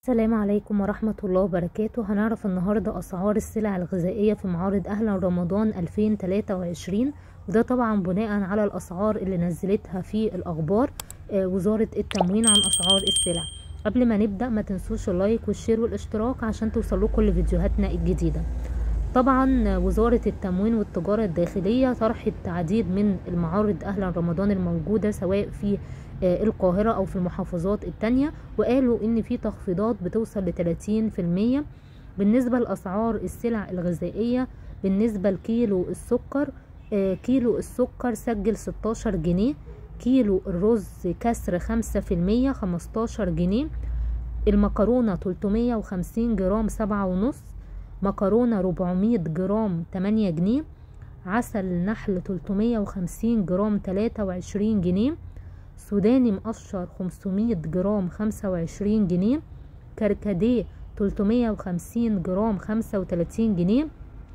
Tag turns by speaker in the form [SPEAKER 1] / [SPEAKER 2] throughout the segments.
[SPEAKER 1] السلام عليكم ورحمة الله وبركاته هنعرف النهاردة أسعار السلع الغذائية في معارض أهلا رمضان 2023 وده طبعا بناء على الأسعار اللي نزلتها في الأخبار آه، وزارة التموين عن أسعار السلع قبل ما نبدأ ما تنسوش اللايك والشير والاشتراك عشان توصلوا كل فيديوهاتنا الجديدة طبعا وزارة التموين والتجارة الداخلية طرحت عديد من المعارض أهلا رمضان الموجودة سواء في آه، القاهرة أو في المحافظات التانية وقالوا إن في تخفيضات بتوصل لتلاتين في المية بالنسبة لأسعار السلع الغذائية بالنسبة لكيلو السكر آه، كيلو السكر سجل ستاشر جنيه كيلو الرز كسر خمسة في المية خمستاشر جنيه المكرونة تلتمية وخمسين جرام سبعة ونص مكرونة ربعمية جرام تمانية جنيه عسل نحل تلتمية وخمسين جرام تلاتة وعشرين جنيه سوداني مقشر خمسمية جرام خمسة وعشرين جنيه كركديه تلتمية وخمسين جرام خمسة وتلاتين جنيه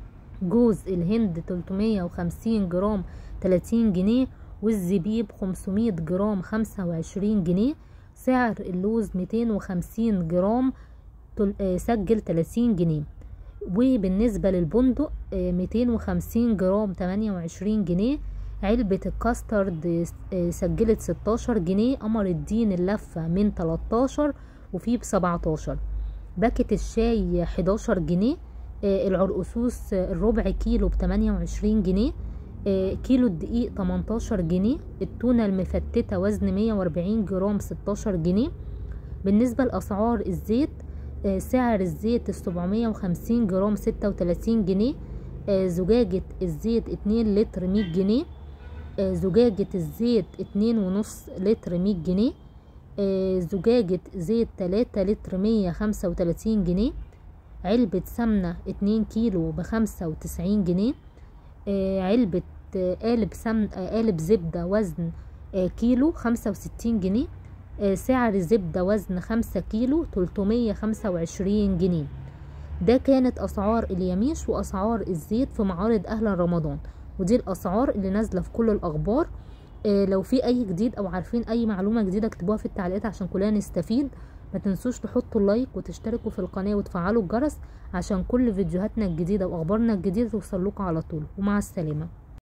[SPEAKER 1] جوز الهند تلتمية وخمسين جرام تلاتين جنيه والزبيب خمسمية جرام خمسة وعشرين جنيه سعر اللوز ميتين وخمسين جرام تل- آه، سجل تلاتين جنيه وبالنسبة للبندق ميتين وخمسين جرام تمانية وعشرين جنيه علبة الكاسترد آه، سجلت ستاشر جنيه قمر الدين اللفة من تلاتاشر وفي بسبعتاشر باكت الشاي حداشر جنيه آه، العرقسوس آه، الربع كيلو بتمانية وعشرين جنيه آه، كيلو الدقيق تمنتاشر جنيه التونة المفتتة وزن مية واربعين جرام ستاشر جنيه بالنسبة لأسعار الزيت آه، سعر الزيت السبعمية وخمسين جرام ستة وتلاتين جنيه آه، زجاجة الزيت اتنين لتر مية جنيه آه، زجاجة الزيت اتنين ونص لتر مية جنيه آه، زجاجة زيت تلاتة لتر مية خمسة وتلاتين جنيه علبة سمنة اتنين كيلو بخمسة وتسعين جنيه آه، علبة آه، قالب سمن آه، قالب زبدة وزن آه، كيلو خمسة وستين جنيه آه، سعر زبدة وزن خمسة كيلو تلتمية خمسة وعشرين جنيه ده كانت أسعار اليميش وأسعار الزيت في معارض أهلا رمضان ودي الأسعار اللي نازلة في كل الأخبار آه، لو في أي جديد أو عارفين أي معلومة جديدة اكتبوها في التعليقات عشان كلنا نستفيد ما تنسوش تحطوا اللايك وتشتركوا في القناة وتفعلوا الجرس عشان كل فيديوهاتنا الجديدة وأخبارنا الجديدة توصل لكم على طول ومع السلامة